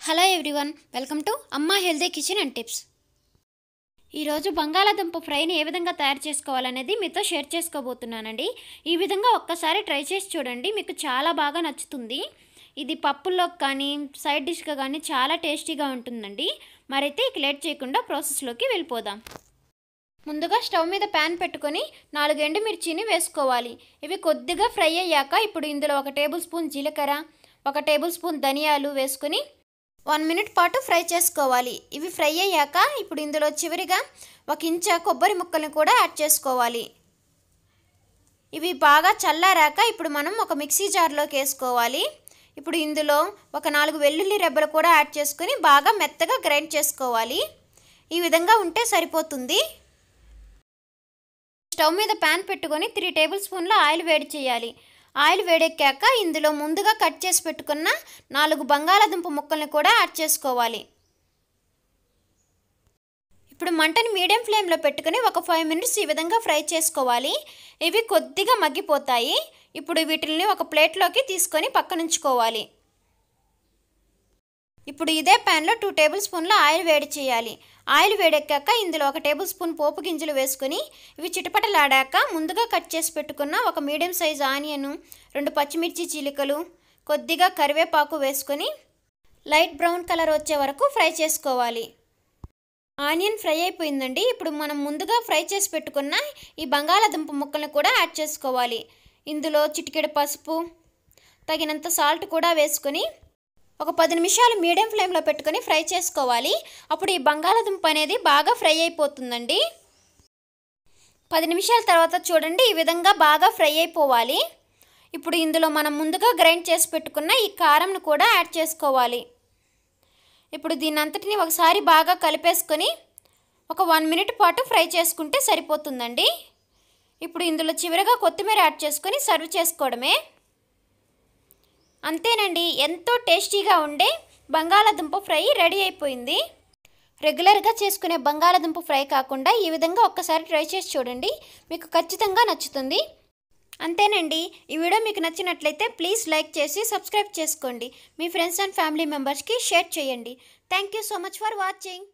hello everyone welcome to Amma healthy kitchen and tips ఈరోజు బంగాళాదుంప ఫ్రైని ఏ విధంగా తయారు చేసుకోవాలనేది మీతో షేర్ చేసుకోబోతున్నానండి ఈ విధంగా ఒక్కసారి ట్రై చేసి చూడండి మీకు చాలా బాగా నచ్చుతుంది ఇది పప్పుల్లోకి కానీ సైడ్ డిష్గా కానీ చాలా టేస్టీగా ఉంటుందండి మరైతే ఇక లేట్ చేయకుండా ప్రాసెస్లోకి వెళ్ళిపోదాం ముందుగా స్టవ్ మీద ప్యాన్ పెట్టుకొని నాలుగు ఎండుమిర్చిని వేసుకోవాలి ఇవి కొద్దిగా ఫ్రై అయ్యాక ఇప్పుడు ఇందులో ఒక టేబుల్ స్పూన్ జీలకర్ర ఒక టేబుల్ స్పూన్ ధనియాలు వేసుకొని వన్ మినిట్ పాటు ఫ్రై చేసుకోవాలి ఇవి ఫ్రై అయ్యాక ఇప్పుడు ఇందులో చివరిగా ఒక ఇంచ కొబ్బరి ముక్కల్ని కూడా యాడ్ చేసుకోవాలి ఇవి బాగా చల్లారాక ఇప్పుడు మనం ఒక మిక్సీ జార్లోకి వేసుకోవాలి ఇప్పుడు ఇందులో ఒక నాలుగు వెల్లుల్లి రెబ్బలు కూడా యాడ్ చేసుకొని బాగా మెత్తగా గ్రైండ్ చేసుకోవాలి ఈ విధంగా ఉంటే సరిపోతుంది స్టవ్ మీద ప్యాన్ పెట్టుకొని త్రీ టేబుల్ స్పూన్ల ఆయిల్ వేడి చేయాలి ఆయిల్ వేడెక్కాక ఇందులో ముందుగా కట్ చేసి పెట్టుకున్న నాలుగు బంగాళాదుంప ముక్కల్ని కూడా యాడ్ చేసుకోవాలి ఇప్పుడు మంటని మీడియం ఫ్లేమ్లో పెట్టుకుని ఒక ఫైవ్ మినిట్స్ ఈ విధంగా ఫ్రై చేసుకోవాలి ఇవి కొద్దిగా మగ్గిపోతాయి ఇప్పుడు వీటిని ఒక ప్లేట్లోకి తీసుకొని పక్కనుంచుకోవాలి ఇప్పుడు ఇదే ప్యాన్లో టూ టేబుల్ స్పూన్ల ఆయిల్ వేడి చేయాలి ఆయిల్ వేడెక్కాక ఇందులో ఒక టేబుల్ స్పూన్ పోపు గింజలు వేసుకొని ఇవి చిటపటలాడాక ముందుగా కట్ చేసి పెట్టుకున్న ఒక మీడియం సైజ్ ఆనియన్ రెండు పచ్చిమిర్చి చీలికలు కొద్దిగా కరివేపాకు వేసుకొని లైట్ బ్రౌన్ కలర్ వచ్చే వరకు ఫ్రై చేసుకోవాలి ఆనియన్ ఫ్రై అయిపోయిందండి ఇప్పుడు మనం ముందుగా ఫ్రై చేసి పెట్టుకున్న ఈ బంగాళాదుంప ముక్కలను కూడా యాడ్ చేసుకోవాలి ఇందులో చిటికెడు పసుపు తగినంత సాల్ట్ కూడా వేసుకొని ఒక పది నిమిషాలు మీడియం ఫ్లేమ్లో పెట్టుకొని ఫ్రై చేసుకోవాలి అప్పుడు ఈ బంగాళాదుంప అనేది బాగా ఫ్రై అయిపోతుందండి పది నిమిషాల తర్వాత చూడండి ఈ విధంగా బాగా ఫ్రై అయిపోవాలి ఇప్పుడు ఇందులో మనం ముందుగా గ్రైండ్ చేసి పెట్టుకున్న ఈ కారంను కూడా యాడ్ చేసుకోవాలి ఇప్పుడు దీని అంతటిని ఒకసారి బాగా కలిపేసుకొని ఒక వన్ మినిట్ పాటు ఫ్రై చేసుకుంటే సరిపోతుందండి ఇప్పుడు ఇందులో చివరిగా కొత్తిమీర యాడ్ చేసుకొని సర్వ్ చేసుకోవడమే అంతేనండి ఎంతో టేస్టీగా ఉండే బంగాళాదుంప ఫ్రై రెడీ అయిపోయింది రెగ్యులర్గా చేసుకునే బంగాళాదుంప ఫ్రై కాకుండా ఈ విధంగా ఒక్కసారి ట్రై చేసి చూడండి మీకు ఖచ్చితంగా నచ్చుతుంది అంతేనండి ఈ వీడియో మీకు నచ్చినట్లయితే ప్లీజ్ లైక్ చేసి సబ్స్క్రైబ్ చేసుకోండి మీ ఫ్రెండ్స్ అండ్ ఫ్యామిలీ మెంబర్స్కి షేర్ చేయండి thank you so much for watching